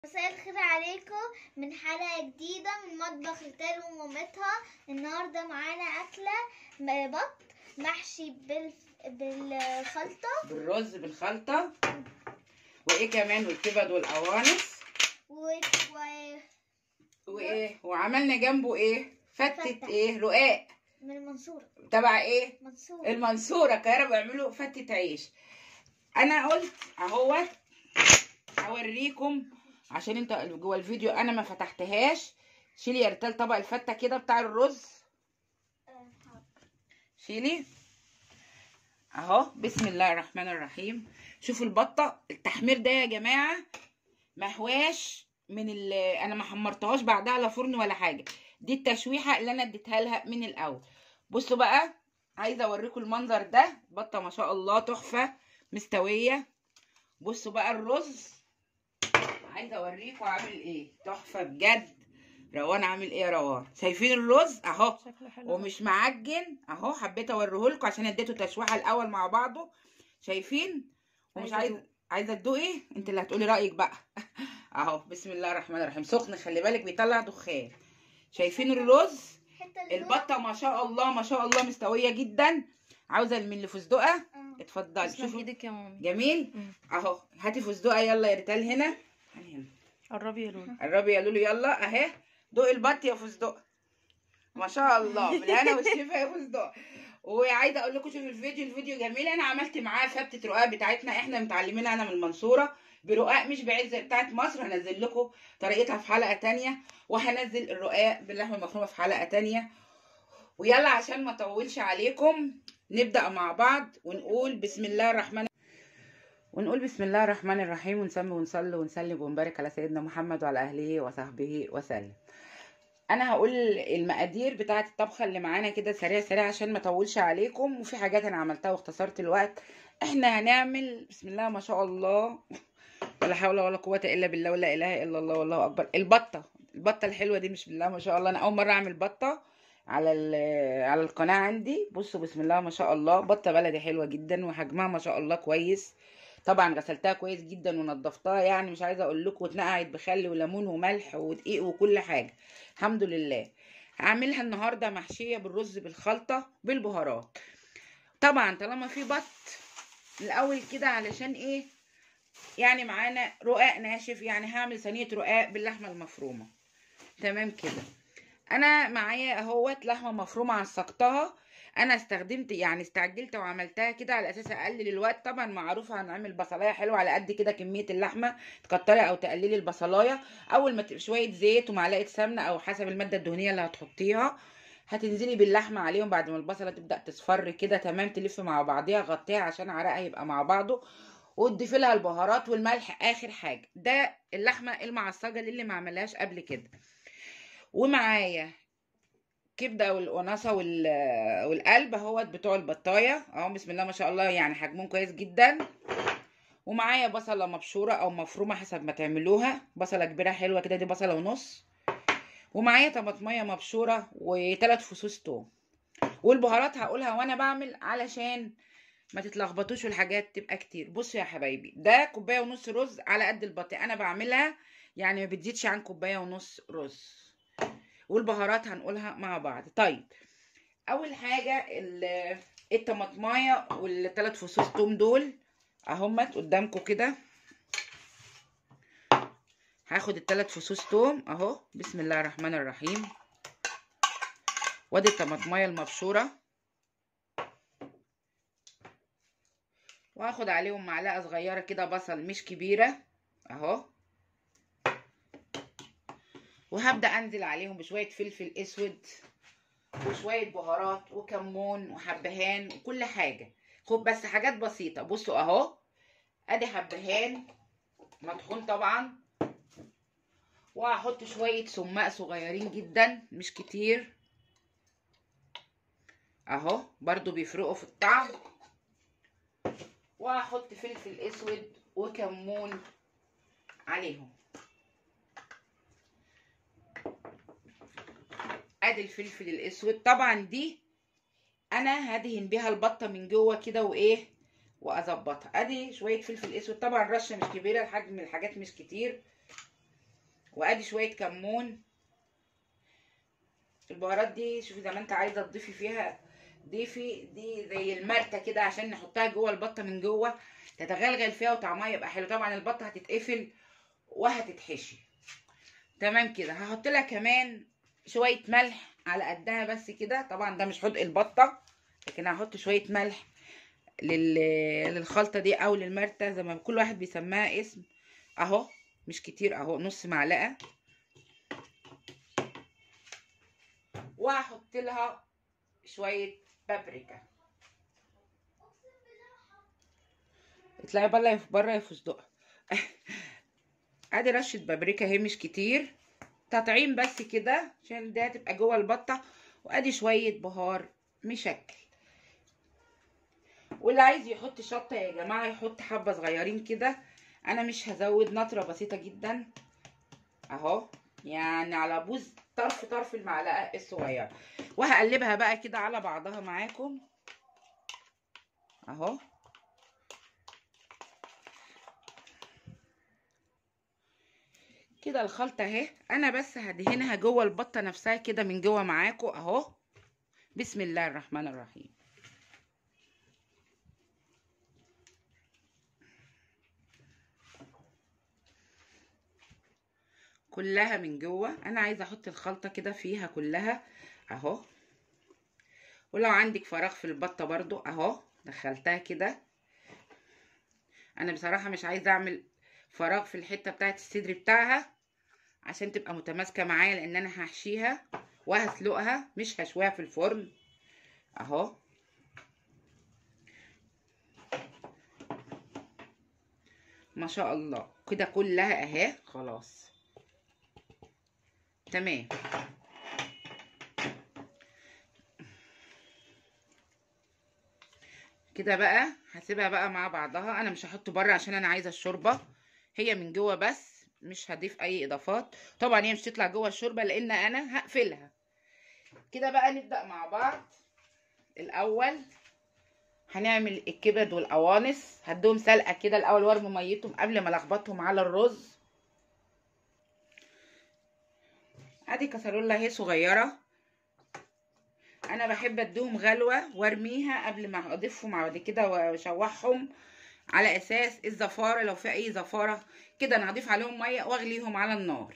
مساء الخير عليكم من حلقة جديدة من مطبخ ريتال ومامتها النهاردة معانا أكلة م- بط محشي بال... بالخلطة بالرز بالخلطة وايه كمان والكبد والقوانص و... و... وايه وعملنا جنبه ايه فتة فتة. ايه رقاق من المنصورة تبع ايه منصورة المنصورة القاهرة بيعملوا فتة عيش انا قلت اهوت هوريكم عشان انت جوه الفيديو انا ما فتحتهاش شيلي يا ريتال طبق الفتة كده بتاع الرز آه، حاضر. شيلي اهو بسم الله الرحمن الرحيم شوفوا البطه التحمير ده يا جماعه ما هواش من ال انا ما حمرتهاش بعدها لا فرن ولا حاجه دي التشويحه اللي انا اديتها لها من الاول بصوا بقى عايزه اوريكم المنظر ده بطه ما شاء الله تحفه مستويه بصوا بقى الرز عايزه اوريكم عامل ايه تحفه بجد روان عامل ايه يا روان شايفين الرز اهو شكله حلو ومش معجن اهو حبيت اوريهولكوا عشان اديته تشويحه الاول مع بعضه شايفين ومش عايزة عايزه عايزه تدوقي انت اللي هتقولي رايك بقى اهو بسم الله الرحمن الرحيم سخن خلي بالك بيطلع دخان شايفين الرز حتة اللي البطه ما شاء الله ما شاء الله مستويه جدا عاوزه من اللي فستقه آه. اتفضلي تسلم شوفوا ايدك يا مامي جميل مم. اهو هاتي فستقه يلا يا ريتال هنا هاني هنا قربي يا لولو قربي يا لولو يلا اهي دوقي البط يا فستق ما شاء الله بالهنا والشفا يا فستق وعايزه اقول لكم شوفوا الفيديو الفيديو جميل انا عملت معاه فتة رقاق بتاعتنا احنا متعلمينها انا من المنصوره برقاق مش بعيد زي بتاعت مصر هنزل لكم طريقتها في حلقه تانية وهنزل الرقاق باللحمه المفرومه في حلقه تانية ويلا عشان ما اطولش عليكم نبدا مع بعض ونقول بسم الله الرحمن ونقول بسم الله الرحمن الرحيم ونسمي ونصلي ونسلم ونبارك على سيدنا محمد وعلى اهله وصحبه وسلم انا هقول المقادير بتاعه الطبخه اللي معانا كده سريع سريع عشان ما اطولش عليكم وفي حاجات انا عملتها واختصرت الوقت احنا هنعمل بسم الله ما شاء الله ولا حول ولا قوه الا بالله ولا اله الا الله والله اكبر البطه البطه الحلوه دي بسم الله ما شاء الله انا اول مره اعمل بطه على ال- على القناه عندي بصوا بسم الله ما شاء الله بطه بلدي حلوه جدا وحجمها ما شاء الله كويس طبعا غسلتها كويس جدا ونضفتها يعني مش عايزه اقول لكم اتنقعت بخل وليمون وملح ودقيق وكل حاجه الحمد لله هعملها النهارده محشيه بالرز بالخلطه بالبهارات طبعا طالما في بط الاول كده علشان ايه يعني معانا رقاق ناشف يعني هعمل صينيه رقاق باللحمه المفرومه تمام كده انا معايا اهوت لحمه مفرومه عصقتها انا استخدمت يعني استعجلت وعملتها كده على اساس اقلل الوقت طبعا معروفه هنعمل بصلايه حلوه على قد كده كميه اللحمه تكتري او تقللي البصلايه اول ما تبقى شويه زيت ومعلقه سمنه او حسب الماده الدهنيه اللي هتحطيها هتنزلي باللحمه عليهم بعد ما البصله تبدا تصفر كده تمام تلف مع بعضيها غطيها عشان عرقها يبقى مع بعضه وتضيفي لها البهارات والملح اخر حاجه ده اللحمه المعصجه اللي ما عملهاش قبل كده ومعايا كبده والقناصه وال... والقلب اهوت بتوع البطايه اهو بسم الله ما شاء الله يعني حجمهم كويس جدا ومعايا بصله مبشوره او مفرومه حسب ما تعملوها بصله كبيره حلوه كده دي بصله ونص ومعايا طماطميه مبشوره وثلاث فصوص توم والبهارات هقولها وانا بعمل علشان ما تتلخبطوش والحاجات تبقى كتير بصوا يا حبايبي ده كوبايه ونص رز على قد البطي انا بعملها يعني ما بتزيدش عن كوبايه ونص رز والبهارات هنقولها مع بعض طيب اول حاجه ال- الطماطمايه والثلاث فصوص توم دول اهمت قدامكم كده هاخد الثلاث فصوص توم اهو بسم الله الرحمن الرحيم وادي الطماطمايه المبشوره وهاخد عليهم معلقه صغيره كده بصل مش كبيره اهو وهبدا انزل عليهم بشويه فلفل اسود وشويه بهارات وكمون وحبهان وكل حاجه خد بس حاجات بسيطه بصوا اهو ادي حبهان مطحون طبعا وهحط شويه سماق صغيرين جدا مش كتير اهو برضو بيفرقوا في الطعم وهحط فلفل اسود وكمون عليهم ادي الفلفل الاسود طبعا دي انا هدهن بيها البطه من جوه كده وايه واظبطها ادي شويه فلفل اسود طبعا رشه مش كبيره الحجم الحاجات مش كتير وادي شويه كمون البهارات دي شوفي زي ما انت عايزه تضيفي فيها ضيفي دي زي المرته كده عشان نحطها جوه البطه من جوه تتغلغل فيها وطعمها يبقى حلو طبعا البطه هتتقفل وهتتحشي تمام كده هحط لها كمان شويه ملح على قدها بس كده طبعا ده مش حدق البطه لكن هحط شويه ملح لل... للخلطه دي او للمرته زي ما كل واحد بيسميها اسم اهو مش كتير اهو نص معلقه وهحط لها شويه بابريكا اطلعي بره بره يا فستق ادي رشه بابريكا اهي مش كتير تطعيم بس كده عشان ده تبقى جوه البطه وادي شويه بهار مشكل واللي عايز يحط شطه يا جماعه يحط حبه صغيرين كده انا مش هزود نطره بسيطه جدا اهو يعني على بوز طرف طرف المعلقه الصغيره وهقلبها بقى كده على بعضها معاكم اهو كده الخلطه اهي انا بس هدهنها جوه البطه نفسها كده من جوه معاكم اهو بسم الله الرحمن الرحيم كلها من جوه انا عايزه احط الخلطه كده فيها كلها اهو ولو عندك فراغ في البطه برضو اهو دخلتها كده انا بصراحه مش عايزه اعمل فراغ في الحته بتاعت الصدر بتاعها عشان تبقى متماسكه معايا لان انا هحشيها وهسلقها مش هشويها في الفرن اهو ما شاء الله كده كلها اهي خلاص تمام كده بقى هسيبها بقى مع بعضها انا مش هحط بره عشان انا عايزه الشوربه هي من جوه بس مش هضيف اي اضافات طبعا هي مش تطلع جوه الشوربه لان انا هقفلها كده بقى نبدا مع بعض الاول هنعمل الكبد والقوانص هديهم سلقه كده الاول وارمي ميتهم قبل ما الخبطهم على الرز ادي كسرولة اهي صغيره انا بحب اديهم غلوه وارميها قبل ما اضيفهم بعد كده واشوحهم على اساس الزفاره لو في اي زفاره كده انا هضيف عليهم ميه واغليهم على النار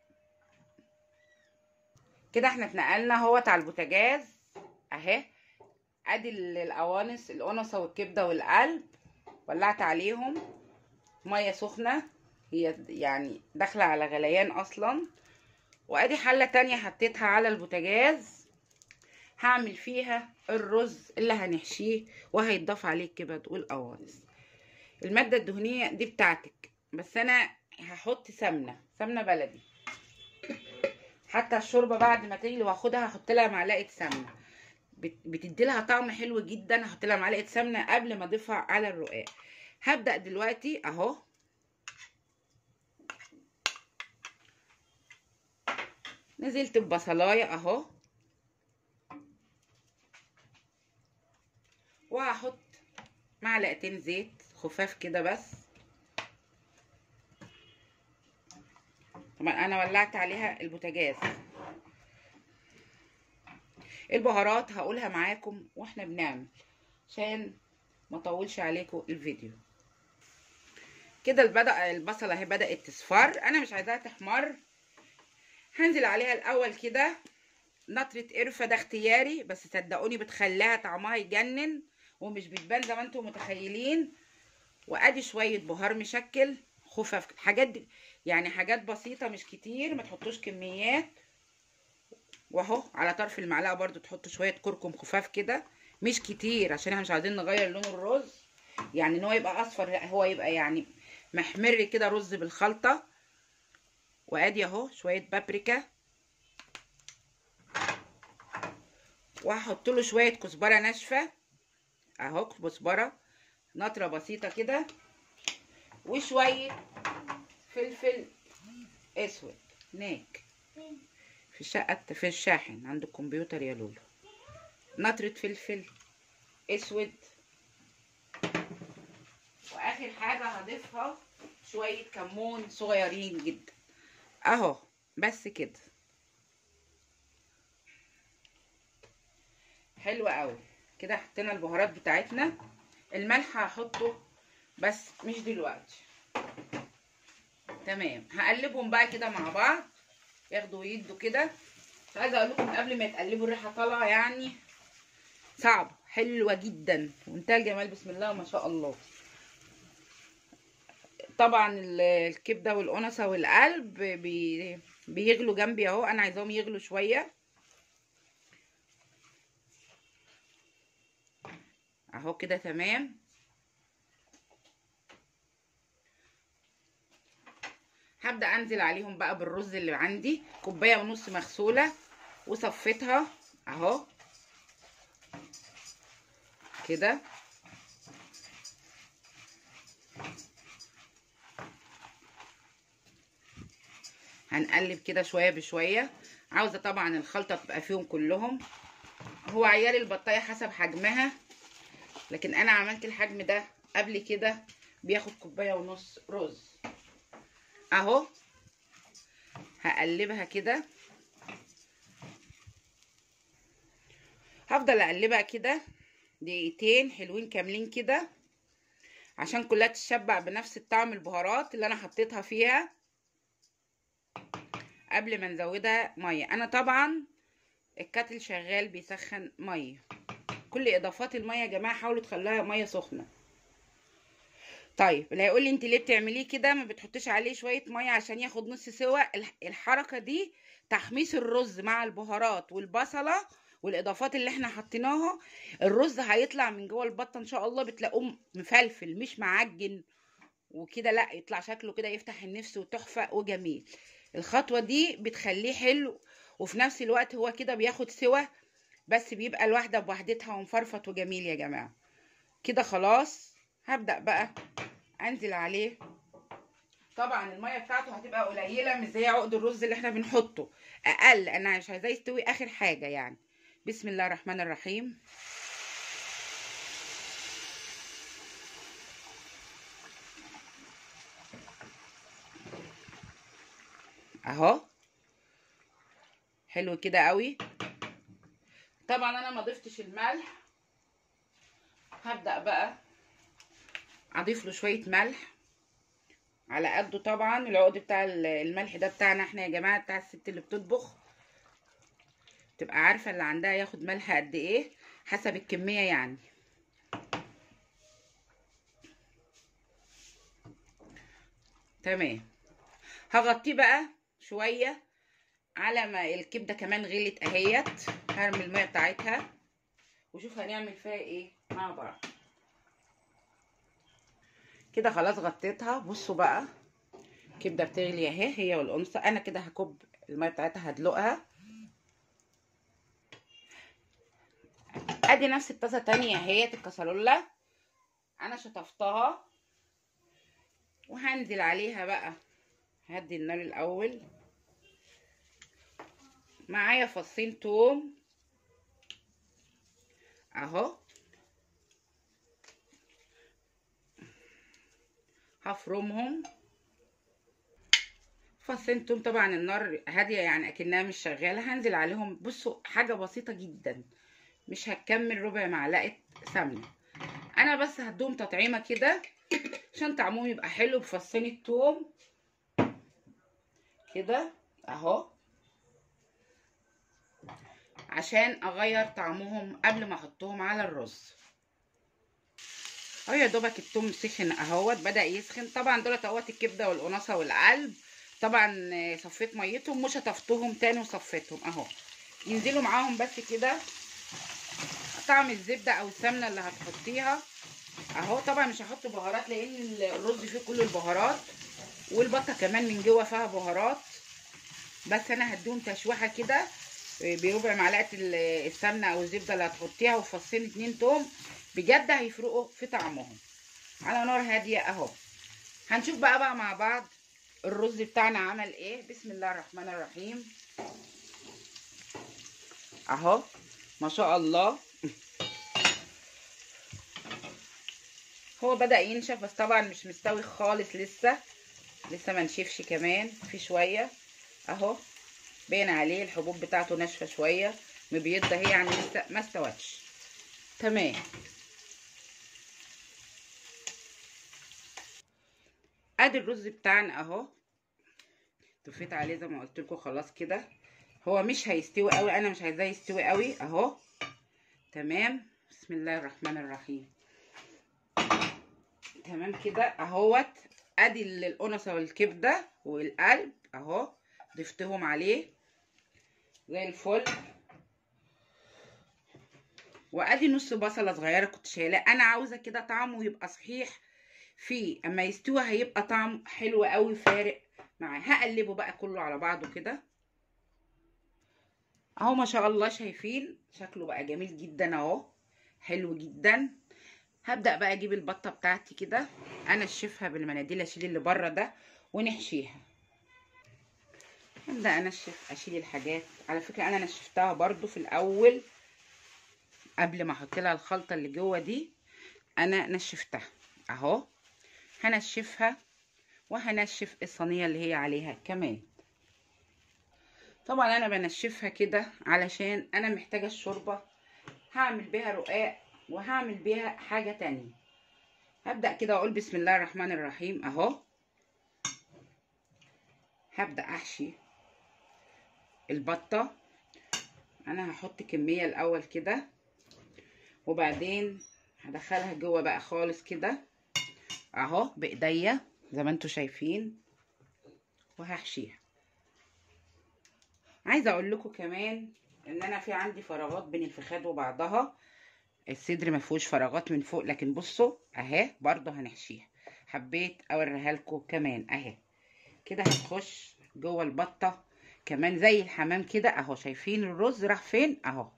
كده احنا اتنقلنا اهوت على البوتاجاز اهي ادي القوانص القنصه والكبده والقلب ولعت عليهم ميه سخنه هي يعني داخله على غليان اصلا وادي حله تانية حطيتها على البوتاجاز هعمل فيها الرز اللي هنحشيه وهيتضاف عليه الكبد والقوانص الماده الدهنيه دي بتاعتك بس انا هحط سمنه سمنه بلدي حتى الشوربه بعد ما تغلي واخدها هحط لها معلقه سمنه بتدي لها طعم حلو جدا هحط لها معلقه سمنه قبل ما اضيفها على الرقاق هبدا دلوقتي اهو نزلت ببصلايه اهو وهحط معلقتين زيت خفاف كده بس طبعا انا ولعت عليها البوتاجاز البهارات هقولها معاكم واحنا بنعمل عشان ما اطولش عليكم الفيديو كده البدأ البصله اهي بدات تصفر انا مش عايزاها تحمر هنزل عليها الاول كده نطرة قرفة ده اختياري بس صدقوني بتخليها طعمها يجنن ومش بتبان زي ما انتم متخيلين وادي شوية بهار مشكل خفاف حاجات دي يعني حاجات بسيطة مش كتير ما تحطوش كميات واهو على طرف المعلقة برضو تحطوا شوية كركم خفاف كده مش كتير عشان احنا مش عايزين نغير لون الرز يعني ان هو يبقى اصفر لا هو يبقى يعني محمر كده رز بالخلطة وادي اهو شويه بابريكا وهحط له شويه كزبره ناشفه اهو كزبره نطره بسيطه كده وشويه فلفل اسود هناك في الشقه في الشاحن عند الكمبيوتر يا لولو نطره فلفل اسود واخر حاجه هضيفها شويه كمون صغيرين جدا اهو بس كده حلو قوي كده حطينا البهارات بتاعتنا الملح هحطه بس مش دلوقتي تمام هقلبهم بقى كده مع بعض ياخدوا ويدوا كده مش عايزه اقول لكم قبل ما يتقلبوا الريحه طالعه يعني صعبه حلوه جدا وانتهى الجمال بسم الله ما شاء الله طبعا ال- الكبده والقنصه والقلب بي بيغلوا جنبي اهو انا عايزاهم يغلوا شويه اهو كده تمام هبدا انزل عليهم بقى بالرز اللي عندي كوبايه ونص مغسوله وصفيتها اهو كده هنقلب كده شويه بشويه عاوزه طبعا الخلطه تبقى فيهم كلهم هو عيار البطايه حسب حجمها لكن انا عملت الحجم ده قبل كده بياخد كوبايه ونص رز اهو هقلبها كده هفضل اقلبها كده دقيقتين حلوين كاملين كده عشان كلها تتشبع بنفس الطعم البهارات اللي انا حطيتها فيها قبل ما نزودها ميه انا طبعا الكاتل شغال بيسخن ميه كل اضافات الميه يا جماعه حاولوا تخليها ميه سخنه طيب اللي هيقول لي انت ليه بتعمليه كده ما بتحطيش عليه شويه ميه عشان ياخد نص سوا الح- الحركه دي تحميص الرز مع البهارات والبصله والاضافات اللي احنا حطيناها الرز هيطلع من جوه البطه ان شاء الله بتلاقوه مفلفل مش معجن وكده لا يطلع شكله كده يفتح النفس وتحفه وجميل الخطوه دي بتخليه حلو وفي نفس الوقت هو كده بياخد سوا بس بيبقى الواحده بوحدتها ومفرفط وجميل يا جماعه كده خلاص هبدا بقى انزل عليه طبعا الميه بتاعته هتبقى قليله مش زي عقد الرز اللي احنا بنحطه اقل انا مش عايزاه يستوي اخر حاجه يعني بسم الله الرحمن الرحيم اهو حلو كده قوي طبعا انا ما ضفتش الملح هبدا بقى اضيف له شويه ملح على قده طبعا العقد بتاع ال- الملح ده بتاعنا احنا يا جماعه بتاع الست اللي بتطبخ تبقى عارفه اللي عندها ياخد ملح قد ايه حسب الكميه يعني تمام هغطيه بقى شويه على ما الكبده كمان غلت اهيت هرمي الميه بتاعتها وشوف هنعمل فيها ايه مع بعض كده خلاص غطيتها بصوا بقى كبده بتغلي اهي هي والقنصه انا كده هكب الميه بتاعتها هدلقها ادي نفس الطاسه تانية اهي الكسرولة انا شطفتها وهنزل عليها بقى هدي النار الاول معايا فصين توم اهو هفرمهم فصين توم طبعا النار هاديه يعني اكنها مش شغاله هنزل عليهم بصوا حاجه بسيطه جدا مش هتكمل ربع معلقه سمنه انا بس هدوم تطعيمه كده عشان طعمهم يبقى حلو بفصين التوم كده اهو عشان اغير طعمهم قبل ما احطهم على الرز اهو يا دوبك التوم سخن اهوت بدا يسخن طبعا دولت اهوت الكبده والقناصه والقلب طبعا صفيت ميتهم مش هطفتهم تاني وصفيتهم اهو ينزلوا معاهم بس كده طعم الزبده او السمنه اللي هتحطيها اهو طبعا مش هحط بهارات لان الرز فيه كل البهارات والبطه كمان من جوه فيها بهارات بس انا هديهم تشويحه كده بربع معلقه السمنه او الزبده اللي هتحطيها وفصين اتنين توم بجد هيفرقوا في طعمهم على نار هاديه اهو هنشوف بقى بقى مع بعض الرز بتاعنا عمل ايه بسم الله الرحمن الرحيم اهو ما شاء الله هو بدأ ينشف بس طبعا مش مستوي خالص لسه لسه ما نشفش كمان في شويه اهو باين عليه الحبوب بتاعته ناشفه شويه مبيضه هي يعني لسه ما استوتش تمام ادي الرز بتاعنا اهو طفيت عليه زي ما قلت لكم خلاص كده هو مش هيستوي قوي انا مش عايزاه يستوي قوي اهو تمام بسم الله الرحمن الرحيم تمام كده اهوت ادي القنصه والكبده والقلب اهو ضفتهم عليه زي الفل وادي نص بصله صغيره كنت شايلاه انا عاوزه كده طعمه يبقى صحيح فيه اما يستوي هيبقى طعم حلو قوي فارق معاه هقلبه بقى كله على بعضه كده اهو ما شاء الله شايفين شكله بقى جميل جدا اهو حلو جدا هبدا بقى اجيب البطه بتاعتي كده انشفها بالمناديل اشيل اللي بره ده ونحشيها هبدا انشف اشيل الحاجات على فكره انا نشفتها برضو في الاول قبل ما احط لها الخلطه اللي جوه دي انا نشفتها اهو هنشفها وهنشف الصينيه اللي هي عليها كمان طبعا انا بنشفها كده علشان انا محتاجه الشوربه هعمل بيها رقاق وهعمل بيها حاجه تانية هبدا كده اقول بسم الله الرحمن الرحيم اهو هبدا احشي البطه انا هحط كميه الاول كده وبعدين هدخلها جوه بقى خالص كده اهو بايديا زي ما انتوا شايفين وهحشيها عايزه اقول لكم كمان ان انا في عندي فراغات بين الفخاد وبعضها الصدر ما فيهوش فراغات من فوق لكن بصوا اهي برضه هنحشيها حبيت اوريها لكم كمان اهي كده هتخش جوه البطه كمان زي الحمام كده اهو شايفين الرز راح فين اهو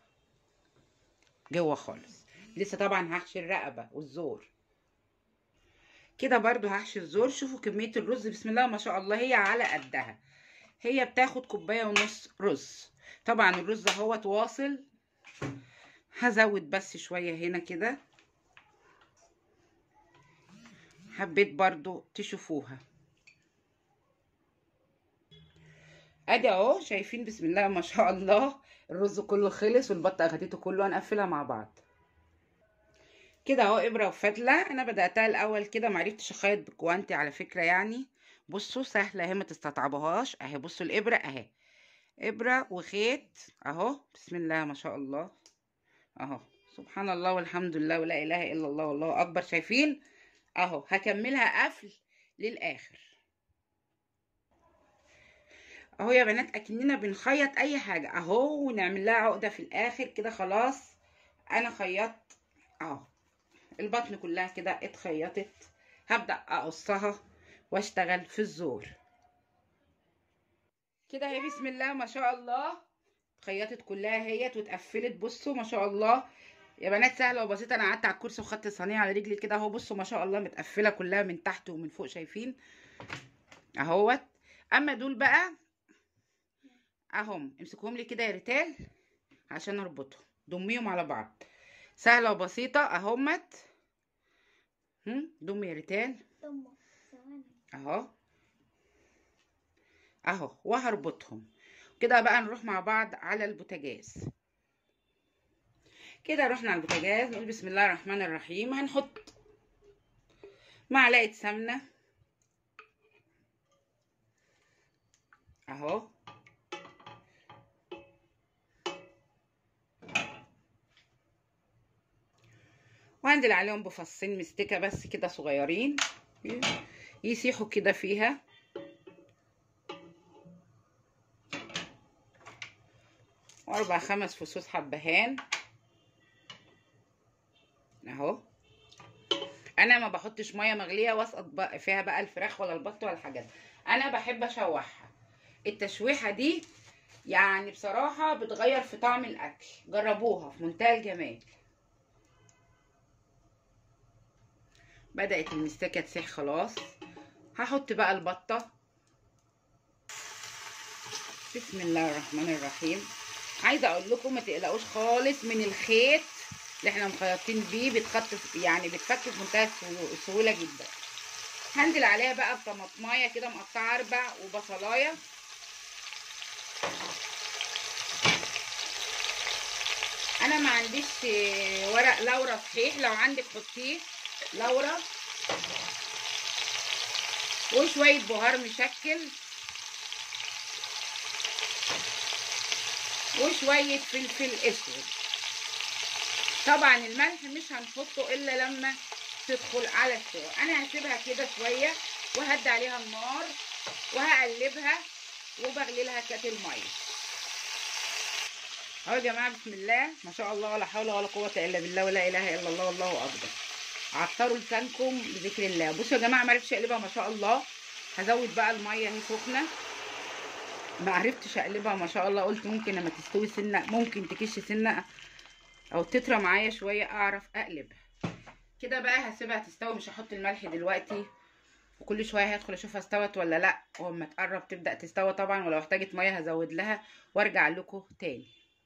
جوه خالص لسه طبعا هحشي الرقبه والزور كده برضو هحشي الزور شوفوا كميه الرز بسم الله ما شاء الله هي على قدها هي بتاخد كوبايه ونص رز طبعا الرز اهوت واصل هزود بس شويه هنا كده حبيت برضو تشوفوها ادي اهو شايفين بسم الله ما شاء الله الرز كله خلص والبطه اخدته كله هنقفلها مع بعض كده اهو ابره وفتله انا بداتها الاول كده معرفتش اخيط بكوانتي على فكره يعني بصوا سهله اهي ما تستطعبوهاش اهي بصوا الابره اهي ابره وخيط اهو بسم الله ما شاء الله اهو سبحان الله والحمد لله ولا اله الا الله والله اكبر شايفين اهو هكملها قفل للاخر اهو يا بنات اكننا بنخيط اي حاجه اهو ونعمل لها عقده في الاخر كده خلاص انا خيطت اهو البطن كلها كده اتخيطت هبدا اقصها واشتغل في الزور كده اهي بسم الله ما شاء الله اتخيطت كلها اهيت واتقفلت بصوا ما شاء الله يا بنات سهله وبسيطه انا قعدت على الكرسي وخدت الصينيه على رجلي كده اهو بصوا ما شاء الله متقفله كلها من تحت ومن فوق شايفين اهوت اما دول بقى اهم امسكوهم لي كده يا ريتال عشان اربطهم ضميهم على بعض سهله وبسيطه اهمت هم ضم يا ريتال ضمه ثواني اهو اهو وهربطهم كده بقى نروح مع بعض على البوتاجاز كده رحنا على البوتاجاز نقول بسم الله الرحمن الرحيم هنحط معلقه سمنه اهو وهنزل عليهم بفصين مستكه بس كده صغيرين يسيحوا كده فيها واربع خمس فصوص حبهان اهو انا ما بحطش ميه مغليه واسقط بقى فيها بقى الفراخ ولا البط ولا الحاجات انا بحب اشوحها التشويحه دي يعني بصراحه بتغير في طعم الاكل جربوها في منتهى الجمال بدات المستكه تسيح خلاص هحط بقى البطه بسم الله الرحمن الرحيم عايزه اقول لكم ما تقلقوش خالص من الخيط اللي احنا مخيطين بيه بيتخط يعني بيتفك في منتهى السهو- السهوله جدا هنزل عليها بقى بطماطمايه كده مقطعه اربع وبصلايه انا ما عنديش آه، ورق لورا صحيح لو عندك حطيه لورا وشويه بهار مشكل وشويه فلفل اسود طبعا الملح مش هنحطه الا لما تدخل على السوا انا هسيبها كده شويه وهدي عليها النار وهقلبها وبغلي لها كاتل ميه اهو يا جماعه بسم الله ما شاء الله ولا حول ولا قوه الا بالله ولا اله الا الله والله اكبر عطروا لسانكم بذكر الله بصوا يا جماعه ما عرفتش اقلبها ما شاء الله هزود بقى الميه اهي سخنه ما عرفتش اقلبها ما شاء الله قلت ممكن لما تستوي سنه ممكن تكش سنه او تطرى معايا شويه اعرف اقلبها كده بقى هسيبها تستوي مش هحط الملح دلوقتي وكل شويه هدخل اشوفها استوت ولا لا واما تقرب تبدا تستوي طبعا ولو احتاجت ميه هزود لها وارجع لكم تاني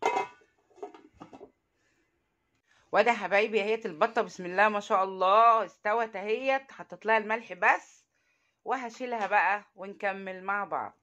وده يا حبايبي اهيت البطه بسم الله ما شاء الله استوت اهيت حطيت لها الملح بس وهشيلها بقى ونكمل مع بعض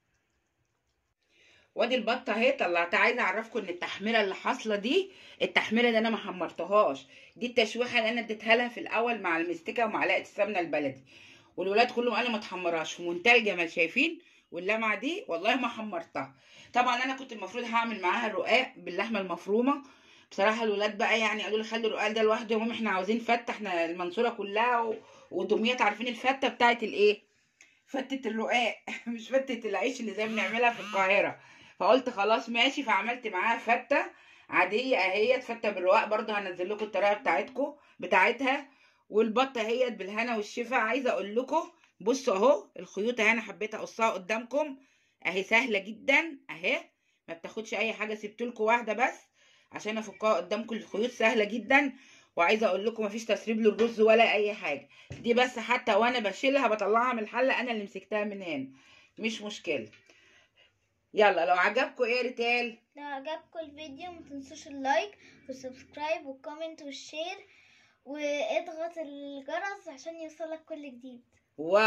وادي البطه اهي طلعتها عايزه اعرفكم ان التحميره اللي حاصله دي التحميره دي انا ما حمرتهاش دي التشويحه اللي انا اديتها لها في الاول مع المستكه ومعلقه السمنه البلدي والولاد كلهم قالوا ما تحمرهاش في منتهى الجمال شايفين واللمعه دي والله ما حمرتها طبعا انا كنت المفروض هعمل معاها الرقاق باللحمه المفرومه بصراحه الولاد بقى يعني قالوا لي خلي الرقاق ده لوحده يا ماما احنا عاوزين فته احنا المنصوره كلها و... ودمياط عارفين الفته بتاعت الايه فتة الرقاق مش فتة العيش اللي زي ما بنعملها في القاهرة فقلت خلاص ماشي فعملت معاها فتة عادية اهيت فتة بالرقاق برضه هنزل لكم الطريقة بتاعتكم بتاعتها والبطة اهيت بالهنا والشفا عايزة اقول لكم بصوا اهو الخيوط اهي انا حبيت اقصها قدامكم اهي سهلة جدا اهي ما بتاخدش اي حاجة سبت لكم واحدة بس عشان افكها قدامكم الخيوط سهلة جدا وعايزه اقول لكم مفيش تسريب للرز ولا اي حاجه دي بس حتى وانا بشيلها بطلعها من الحله انا اللي مسكتها من هنا مش مشكله يلا لو عجبكم ايه يا ريتال لو عجبكم الفيديو ما تنسوش اللايك والسبسكرايب والكومنت والشير واضغط الجرس عشان يوصلك كل جديد واو